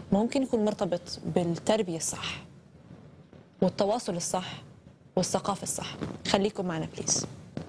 ممكن يكون مرتبط بالتربيه الصح والتواصل الصح والثقافه الصح خليكم معنا بليز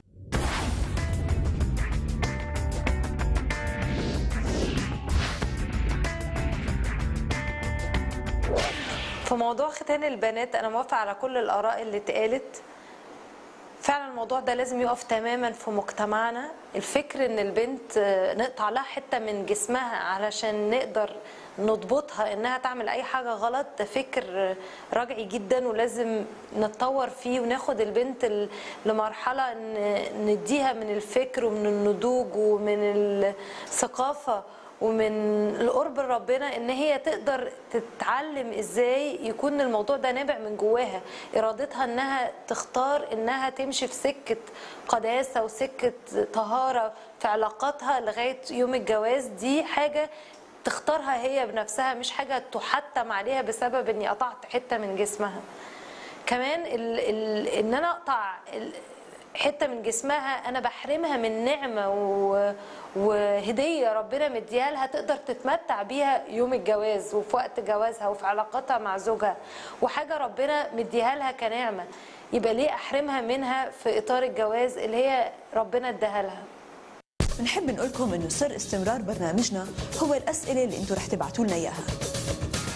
في موضوع ختان البنات انا موافقه على كل الاراء اللي اتقالت فعلا الموضوع ده لازم يقف تماما في مجتمعنا الفكر ان البنت آه، نقطع لها حته من جسمها علشان نقدر نضبطها انها تعمل اي حاجه غلط ده فكر آه، رجعي جدا ولازم نتطور فيه وناخد البنت ال- لمرحله ان نديها من الفكر ومن النضوج ومن الثقافه ومن القرب لربنا ان هي تقدر تتعلم ازاي يكون الموضوع ده نابع من جواها ارادتها انها تختار انها تمشي في سكه قداسه وسكه طهاره في علاقاتها لغايه يوم الجواز دي حاجه تختارها هي بنفسها مش حاجه تحتم عليها بسبب اني قطعت حته من جسمها كمان ال ال ان انا اقطع ال- حته من جسمها انا بحرمها من نعمه و... وهديه ربنا مديها لها تقدر تتمتع بيها يوم الجواز وفي وقت جوازها وفي علاقتها مع زوجها وحاجه ربنا مديها لها كنعمه يبقى ليه احرمها منها في اطار الجواز اللي هي ربنا اداها لها بنحب نقول لكم انه سر استمرار برنامجنا هو الاسئله اللي انتم رح تبعتوا لنا اياها